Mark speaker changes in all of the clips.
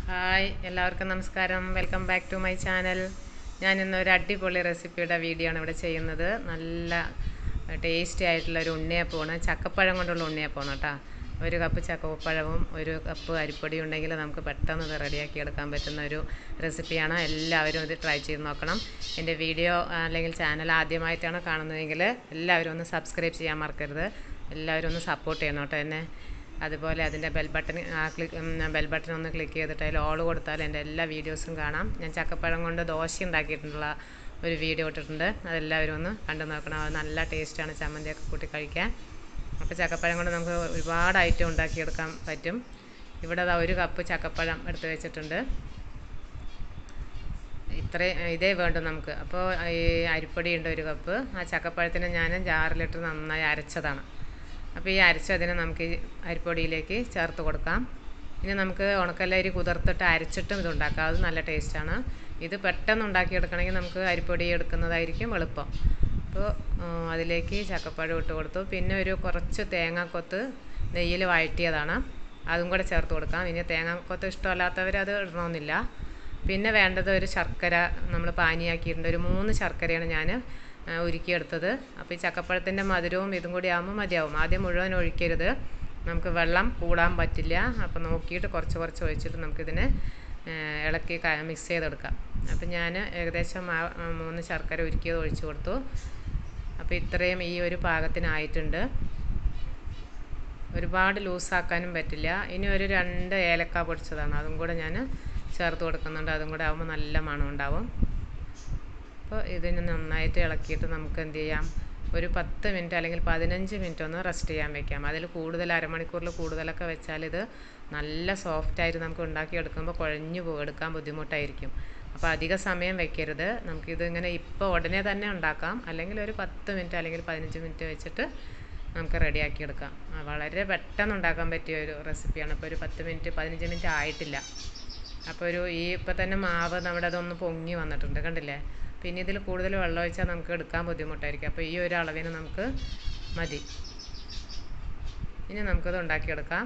Speaker 1: hi എല്ലാവർക്കും നമസ്കാരം welcome back to my channel ഞാൻ ഇന്ന് ഒരു അടിപൊളി റെസിപ്പിയുടെ വീഡിയോ ആണ് ഇവിടെ ചെയ്യുന്നത് നല്ല ടേസ്റ്റി ആയിട്ടുള്ള ഒരു ഉണ്ണിയപ്പമാണ് ചക്കപ്പഴം കൊണ്ടുള്ള ഉണ്ണിയപ്പമാണ് കേട്ടോ ഒരു കപ്പ് ചക്കപ്പഴവും ഒരു കപ്പ് അരിപ്പൊടിയും ഉണ്ടെങ്കിൽ നമുക്ക് പെട്ടെന്ന് ഇത് റെഡിയാക്കി എടുക്കാൻ പറ്റുന്ന ഒരു റെസിപ്പിയാണ് എല്ലാവരും ഇത് ട്രൈ ചെയ്ത് നോക്കണം എൻ്റെ വീഡിയോ അല്ലെങ്കിൽ ചാനൽ ആദ്യമായിട്ടാണ് കാണുന്നതെങ്കിൽ എല്ലാവരും ഒന്ന് സബ്സ്ക്രൈബ് ചെയ്യാൻ മറക്കരുത് എല്ലാവരും ഒന്ന് സപ്പോർട്ട് ചെയ്യണം കേട്ടോ എന്നെ അതുപോലെ അതിൻ്റെ ബെൽ ബട്ടൺ ആ ക്ലിക്ക് ബെൽ ബട്ടൺ ഒന്ന് ക്ലിക്ക് ചെയ്തിട്ട് അതിൽ ഓൾ കൊടുത്താൽ എൻ്റെ എല്ലാ വീഡിയോസും കാണാം ഞാൻ ചക്കപ്പഴം കൊണ്ട് ദോശ ഉണ്ടാക്കിയിട്ടുള്ള ഒരു വീഡിയോ ഇട്ടിട്ടുണ്ട് അതെല്ലാവരും ഒന്ന് കണ്ടു നോക്കണം അത് നല്ല ടേസ്റ്റാണ് ചമ്മന്തിയൊക്കെ കൂട്ടി കഴിക്കാൻ അപ്പോൾ ചക്കപ്പഴം കൊണ്ട് നമുക്ക് ഒരുപാട് ഐറ്റം ഉണ്ടാക്കിയെടുക്കാൻ പറ്റും ഇവിടെ ദാ ഒരു കപ്പ് ചക്കപ്പഴം എടുത്ത് വെച്ചിട്ടുണ്ട് ഇത്രേ ഇതേ വേണ്ടു നമുക്ക് അപ്പോൾ ഈ അരിപ്പൊടി ഉണ്ട് ഒരു കപ്പ് ആ ചക്കപ്പഴത്തിന് ഞാൻ ജാറിലിട്ട് നന്നായി അരച്ചതാണ് അപ്പോൾ ഈ അരച്ചതിനെ നമുക്ക് ഈ അരിപ്പൊടിയിലേക്ക് ചേർത്ത് കൊടുക്കാം ഇനി നമുക്ക് ഉണക്കല്ലരി കുതിർത്തിട്ട് അരച്ചിട്ടും ഇത് ഉണ്ടാക്കാം അത് നല്ല ടേസ്റ്റാണ് ഇത് പെട്ടെന്ന് ഉണ്ടാക്കിയെടുക്കണമെങ്കിൽ നമുക്ക് അരിപ്പൊടി എടുക്കുന്നതായിരിക്കും എളുപ്പം അപ്പോൾ അതിലേക്ക് ചക്കപ്പഴം ഇട്ട് കൊടുത്തു പിന്നെ ഒരു കുറച്ച് തേങ്ങാക്കൊത്ത് നെയ്യിൽ വഴറ്റിയതാണ് അതും കൂടെ ചേർത്ത് കൊടുക്കാം ഇനി തേങ്ങാക്കൊത്ത് ഇഷ്ടമല്ലാത്തവർ അത് ഇടണമെന്നില്ല പിന്നെ വേണ്ടത് ഒരു ശർക്കര നമ്മൾ പാനിയാക്കിയിട്ടുണ്ട് ഒരു മൂന്ന് ശർക്കരയാണ് ഞാൻ ഉരുക്കിയെടുത്തത് അപ്പോൾ ഈ ചക്കപ്പഴത്തിൻ്റെ മധുരവും ഇതും കൂടി ആകുമ്പോൾ മതിയാവും ആദ്യം മുഴുവൻ ഒഴിക്കരുത് നമുക്ക് വെള്ളം കൂടാൻ പറ്റില്ല അപ്പോൾ നോക്കിയിട്ട് കുറച്ച് കുറച്ച് ഒഴിച്ചിട്ട് നമുക്കിതിനെ ഇളക്കി മിക്സ് ചെയ്തെടുക്കാം അപ്പം ഞാൻ ഏകദേശം ആ മൂന്ന് ശർക്കര ഉരുക്കിയത് ഒഴിച്ചു കൊടുത്തു അപ്പോൾ ഇത്രയും ഈ ഒരു പാകത്തിനായിട്ടുണ്ട് ഒരുപാട് ലൂസാക്കാനും പറ്റില്ല ഇനി ഒരു രണ്ട് ഏലക്ക പൊടിച്ചതാണ് അതും കൂടെ ഞാൻ ചേർത്ത് കൊടുക്കുന്നുണ്ട് അതും കൂടെ ആകുമ്പോൾ നല്ല മണം ഉണ്ടാവും അപ്പോൾ ഇതിന് നന്നായിട്ട് ഇളക്കിയിട്ട് നമുക്ക് എന്ത് ചെയ്യാം ഒരു പത്ത് മിനിറ്റ് അല്ലെങ്കിൽ പതിനഞ്ച് മിനിറ്റ് ഒന്ന് റെസ്റ്റ് ചെയ്യാൻ വെക്കാം അതിൽ കൂടുതൽ അരമണിക്കൂറിൽ കൂടുതലൊക്കെ വെച്ചാൽ ഇത് നല്ല സോഫ്റ്റായിട്ട് നമുക്ക് ഉണ്ടാക്കിയെടുക്കുമ്പോൾ കുഴഞ്ഞു പോകും എടുക്കാൻ ബുദ്ധിമുട്ടായിരിക്കും അപ്പോൾ അധിക സമയം വെക്കരുത് നമുക്കിത് ഇങ്ങനെ ഇപ്പോൾ ഉടനെ തന്നെ ഉണ്ടാക്കാം അല്ലെങ്കിൽ ഒരു പത്ത് മിനിറ്റ് അല്ലെങ്കിൽ പതിനഞ്ച് മിനിറ്റ് വെച്ചിട്ട് നമുക്ക് റെഡിയാക്കി എടുക്കാം വളരെ പെട്ടെന്ന് ഉണ്ടാക്കാൻ പറ്റിയ ഒരു റെസിപ്പിയാണ് ഇപ്പോൾ ഒരു പത്ത് മിനിറ്റ് പതിനഞ്ച് മിനിറ്റ് ആയിട്ടില്ല അപ്പോൾ ഒരു ഈ ഇപ്പം തന്നെ മാവ് നമ്മുടെ അതൊന്ന് പൊങ്ങി വന്നിട്ടുണ്ട് കണ്ടില്ലേ പിന്നെ ഇതിൽ കൂടുതൽ വെള്ളം ഒഴിച്ചാൽ നമുക്ക് എടുക്കാൻ ബുദ്ധിമുട്ടായിരിക്കും അപ്പോൾ ഈ ഒരു അളവിന് നമുക്ക് മതി ഇനി നമുക്കത് ഉണ്ടാക്കിയെടുക്കാം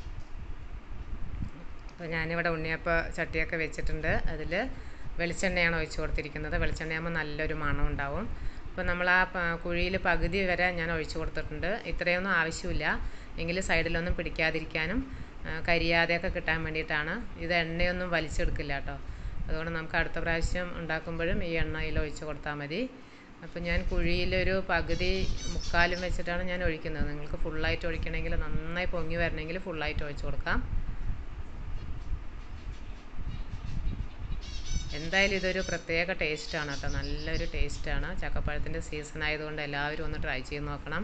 Speaker 1: അപ്പോൾ ഞാനിവിടെ ഉണ്ണിയപ്പ ചട്ടിയൊക്കെ വെച്ചിട്ടുണ്ട് അതിൽ വെളിച്ചെണ്ണയാണ് ഒഴിച്ച് കൊടുത്തിരിക്കുന്നത് വെളിച്ചെണ്ണയാകുമ്പോൾ നല്ലൊരു മണം ഉണ്ടാവും അപ്പോൾ നമ്മൾ ആ കുഴിയിൽ പകുതി വരെ ഞാൻ ഒഴിച്ച് കൊടുത്തിട്ടുണ്ട് ഇത്രയൊന്നും ആവശ്യമില്ല എങ്കിൽ സൈഡിലൊന്നും പിടിക്കാതിരിക്കാനും കരിയാതെയൊക്കെ കിട്ടാൻ വേണ്ടിയിട്ടാണ് ഇത് എണ്ണയൊന്നും വലിച്ചെടുക്കില്ല കേട്ടോ അതുകൊണ്ട് നമുക്ക് അടുത്ത പ്രാവശ്യം ഉണ്ടാക്കുമ്പോഴും ഈ എണ്ണയിൽ ഒഴിച്ച് കൊടുത്താൽ മതി അപ്പോൾ ഞാൻ കുഴിയിലൊരു പകുതി മുക്കാലും വെച്ചിട്ടാണ് ഞാൻ ഒഴിക്കുന്നത് നിങ്ങൾക്ക് ഫുള്ളായിട്ട് ഒഴിക്കണമെങ്കിൽ നന്നായി പൊങ്ങി വരണമെങ്കിൽ ഫുള്ളായിട്ട് ഒഴിച്ച് കൊടുക്കാം എന്തായാലും ഇതൊരു പ്രത്യേക ടേസ്റ്റാണ് കേട്ടോ നല്ലൊരു ടേസ്റ്റാണ് ചക്കപ്പഴത്തിൻ്റെ സീസൺ ആയതുകൊണ്ട് എല്ലാവരും ഒന്ന് ട്രൈ ചെയ്ത് നോക്കണം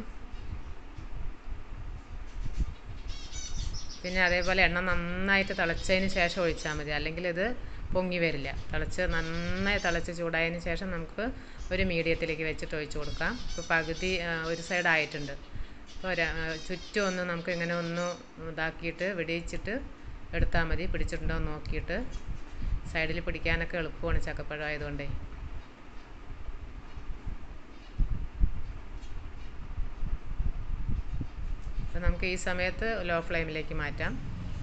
Speaker 1: പിന്നെ അതേപോലെ എണ്ണ നന്നായിട്ട് തിളച്ചതിന് ശേഷം ഒഴിച്ചാൽ മതി അല്ലെങ്കിൽ ഇത് പൊങ്ങി വരില്ല തിളച്ച് നന്നായി തിളച്ച് ചൂടായതിന് ശേഷം നമുക്ക് ഒരു മീഡിയത്തിലേക്ക് വെച്ചിട്ട് ഒഴിച്ച് കൊടുക്കാം ഇപ്പോൾ പകുതി ഒരു സൈഡ് ആയിട്ടുണ്ട് അപ്പോൾ ചുറ്റും ഒന്ന് നമുക്ക് ഇങ്ങനെ ഒന്ന് ഇതാക്കിയിട്ട് വെടിയിച്ചിട്ട് എടുത്താൽ മതി പിടിച്ചിട്ടുണ്ടോ എന്ന് നോക്കിയിട്ട് സൈഡിൽ പിടിക്കാനൊക്കെ എളുപ്പമാണ് ചക്കപ്പഴം ആയതുകൊണ്ടേ അപ്പോൾ നമുക്ക് ഈ സമയത്ത് ലോ ഫ്ലെയിമിലേക്ക് മാറ്റാം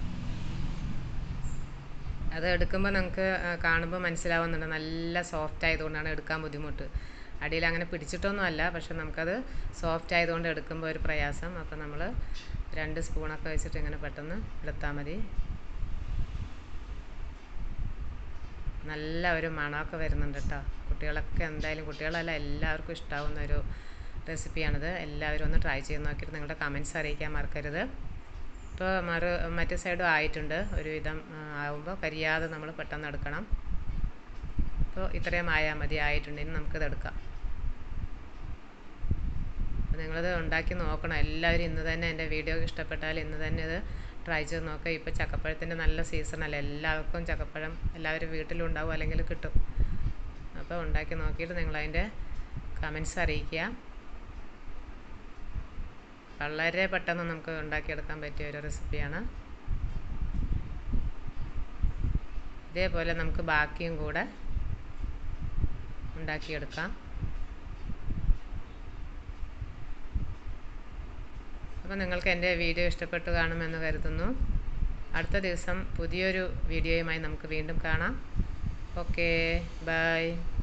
Speaker 1: അത് എടുക്കുമ്പോൾ നമുക്ക് കാണുമ്പോൾ മനസ്സിലാവുന്നുണ്ട് നല്ല സോഫ്റ്റ് ആയതുകൊണ്ടാണ് എടുക്കാൻ ബുദ്ധിമുട്ട് അടിയിൽ അങ്ങനെ പിടിച്ചിട്ടൊന്നും അല്ല പക്ഷെ നമുക്കത് സോഫ്റ്റ് ആയതുകൊണ്ട് എടുക്കുമ്പോൾ ഒരു പ്രയാസം അപ്പോൾ നമ്മൾ രണ്ട് സ്പൂണൊക്കെ വെച്ചിട്ട് ഇങ്ങനെ പെട്ടെന്ന് എടുത്താൽ മതി നല്ല ഒരു മണമൊക്കെ വരുന്നുണ്ട് കേട്ടോ കുട്ടികളൊക്കെ എന്തായാലും കുട്ടികളല്ല എല്ലാവർക്കും ഇഷ്ടാവുന്ന ഒരു റെസിപ്പിയാണിത് എല്ലാവരും ഒന്ന് ട്രൈ ചെയ്ത് നോക്കിയിട്ട് നിങ്ങളുടെ കമൻറ്റ്സ് അറിയിക്കാൻ മറക്കരുത് ഇപ്പോൾ മറു മറ്റേ സൈഡും ആയിട്ടുണ്ട് ഒരുവിധം ആവുമ്പോൾ കരിയാതെ നമ്മൾ പെട്ടെന്ന് എടുക്കണം അപ്പോൾ ഇത്രയും ആയാൽ മതി ആയിട്ടുണ്ട് ഇനി നമുക്കിത് എടുക്കാം അപ്പോൾ നിങ്ങളിത് ഉണ്ടാക്കി നോക്കണം എല്ലാവരും ഇന്ന് തന്നെ എൻ്റെ വീഡിയോ ഇഷ്ടപ്പെട്ടാൽ ഇന്ന് തന്നെ ഇത് ട്രൈ ചെയ്ത് നോക്കുക ഇപ്പോൾ ചക്കപ്പഴത്തിൻ്റെ നല്ല സീസണല്ല എല്ലാവർക്കും ചക്കപ്പഴം എല്ലാവരും വീട്ടിലും ഉണ്ടാവും അല്ലെങ്കിൽ കിട്ടും അപ്പോൾ ഉണ്ടാക്കി നോക്കിയിട്ട് നിങ്ങളതിൻ്റെ കമൻസ് അറിയിക്കുക വളരെ പെട്ടെന്ന് നമുക്ക് ഉണ്ടാക്കിയെടുക്കാൻ പറ്റിയ ഒരു റെസിപ്പിയാണ് ഇതേപോലെ നമുക്ക് ബാക്കിയും കൂടെ ഉണ്ടാക്കിയെടുക്കാം അപ്പോൾ നിങ്ങൾക്ക് എൻ്റെ വീഡിയോ ഇഷ്ടപ്പെട്ടു കാണുമെന്ന് കരുതുന്നു അടുത്ത ദിവസം പുതിയൊരു വീഡിയോയുമായി നമുക്ക് വീണ്ടും കാണാം ഓക്കേ ബൈ